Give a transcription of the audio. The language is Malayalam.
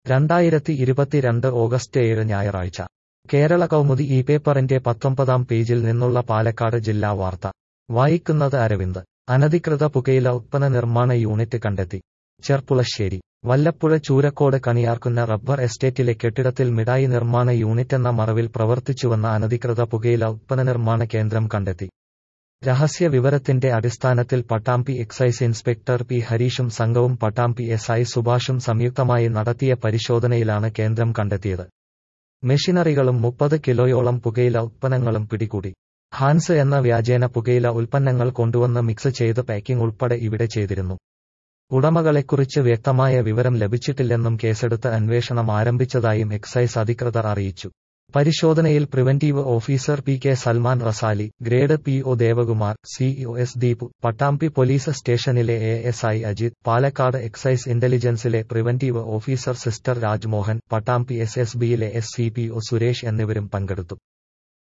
രണ്ടായിരത്തി ഇരുപത്തിരണ്ട് ഓഗസ്റ്റ് ഏഴ് ഞായറാഴ്ച കേരള കൗമുദി ഈ പേപ്പറിന്റെ പത്തൊമ്പതാം പേജിൽ നിന്നുള്ള പാലക്കാട് ജില്ലാ വാർത്ത വായിക്കുന്നത് അരവിന്ദ് അനധികൃത പുകയില ഉത്പന്ന നിർമ്മാണ യൂണിറ്റ് കണ്ടെത്തി ചെർപ്പുളശ്ശേരി വല്ലപ്പുഴ ചൂരക്കോട് കണിയാർക്കുന്ന റബ്ബർ എസ്റ്റേറ്റിലെ കെട്ടിടത്തിൽ മിഠായി നിർമ്മാണ യൂണിറ്റെന്ന മറവിൽ പ്രവർത്തിച്ചുവന്ന അനധികൃത പുകയില ഉത്പന്ന നിർമ്മാണ കേന്ദ്രം കണ്ടെത്തി രഹസ്യ വിവരത്തിന്റെ അടിസ്ഥാനത്തിൽ പട്ടാമ്പി എക്സൈസ് ഇൻസ്പെക്ടർ പി ഹരീഷും സംഘവും പട്ടാമ്പി എസ് ഐ സുഭാഷും സംയുക്തമായി നടത്തിയ പരിശോധനയിലാണ് കേന്ദ്രം കണ്ടെത്തിയത് മെഷീനറികളും മുപ്പത് കിലോയോളം പുകയില ഉത്പന്നങ്ങളും പിടികൂടി ഹാൻസ് എന്ന വ്യാജേന പുകയില ഉൽപ്പന്നങ്ങൾ കൊണ്ടുവന്ന് മിക്സ് ചെയ്ത് പാക്കിംഗ് ഉൾപ്പെടെ ഇവിടെ ചെയ്തിരുന്നു ഉടമകളെക്കുറിച്ച് വ്യക്തമായ വിവരം ലഭിച്ചിട്ടില്ലെന്നും കേസെടുത്ത് അന്വേഷണം ആരംഭിച്ചതായും എക്സൈസ് അധികൃതർ അറിയിച്ചു പരിശോധനയിൽ preventive officer P K Salman Rasali grade P O Devakumar CEO S Deep Pattambi police സ്റ്റേഷനിലെ A S I Ajith Palakkad excise ഇന്റലിജൻസിലെ preventive officer sister Rajmohan Pattambi S S ബിയിലെ S C P O Suresh എന്നിവരും പങ്കെടുത്തു